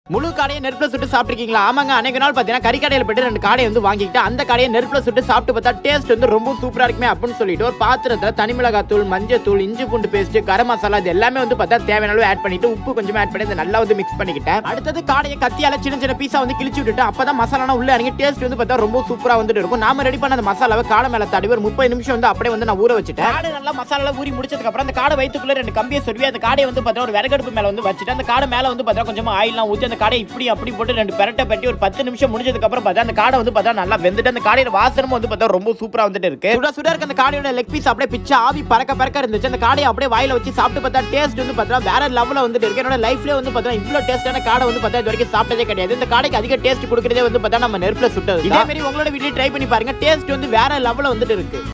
முழு காடையை நெருப்புல சுட்டு சாப்பிட்டுருக்கீங்களா ஆமாங்க அன்னைக்கு நாள் பார்த்தீங்கன்னா கறிக்கடையில் போயிட்டு ரெண்டு காடையை வந்து வாங்கிக்கிட்டு அந்த காடையை நெருப்புல சுட்டு சாப்பிட்டு பார்த்தா டேஸ்ட் வந்து ரொம்ப சூப்பரா இருக்குமே அப்படின்னு சொல்லிட்டு ஒரு பாத்திரத்தில் தனி மிளகாய் தூள் மஞ்சள் தூள் இஞ்சி பூண்டு பேஸ்ட் கரம் மசாலா இது எல்லாமே வந்து பார்த்தா தேவையான அளவு ஆட் பண்ணிட்டு உப்பு கொஞ்சமா ஆட் பண்ணி அதை நல்லா வந்து மிக்ஸ் பண்ணிக்கிட்டேன் அடுத்தது காடையை கத்தியால சின்ன சின்ன பீஸா வந்து கிழிச்சு விட்டுட்டு அப்பதான் மசாலா உள்ள இறங்கி டேஸ்ட் வந்து பார்த்தா ரொம்ப சூப்பரா வந்துட்டு இருக்கும் நாம ரெடி பண்ண அந்த மசாலாவை காடை மேல தடவி ஒரு முப்பது நிமிஷம் வந்து அப்படியே வந்து நான் ஊற வச்சுட்டேன் காடை நல்லா மசாலா ஊறி முடிச்சதுக்கு அப்புறம் அந்த காடை வயிற்றுக்குள்ள ரெண்டு கம்பியை சொருவி அந்த காடையை வந்து பார்த்தா ஒரு விறகடுப்பு மேல வந்து வச்சுட்டு அந்த காடை மேல வந்து பார்த்தா கொஞ்சமா ஆயிலாம் ஊற்றி அந்த காடை இப்படி அப்படி போட்டு ரெண்டு பெரட்டை பட்டி ஒரு பத்து நிமிஷம் முடிஞ்சதுக்கு அப்புறம் பார்த்தா அந்த காடை வந்து பார்த்தா நல்லா வெந்துட்டு அந்த காடையோட வாசனமும் வந்து பார்த்தா ரொம்ப சூப்பரா வந்துட்டு இருக்கு சுட சுட இருக்க அந்த காடையோட லெக் பீஸ் அப்படியே பிச்சை ஆவி பறக்க பறக்க இருந்துச்சு அந்த காடையை அப்படியே வாயில வச்சு சாப்பிட்டு பார்த்தா டேஸ்ட் வந்து பார்த்தா வேற லெவலில் வந்துட்டு இருக்கு என்னோட லைஃப்ல வந்து பார்த்தா இவ்வளோ டேஸ்டான காடை வந்து பார்த்தா இது வரைக்கும் சாப்பிட்டதே கிடையாது இந்த காடைக்கு அதிக டேஸ்ட் கொடுக்குறதே வந்து பார்த்தா நம்ம நெருப்புல சுட்டது இதே மாதிரி உங்களோட வீட்லயே ட்ரை பண்ணி பாருங்க டேஸ்ட் வந்து வேற லெவலில் வந்துட்டு இருக்கு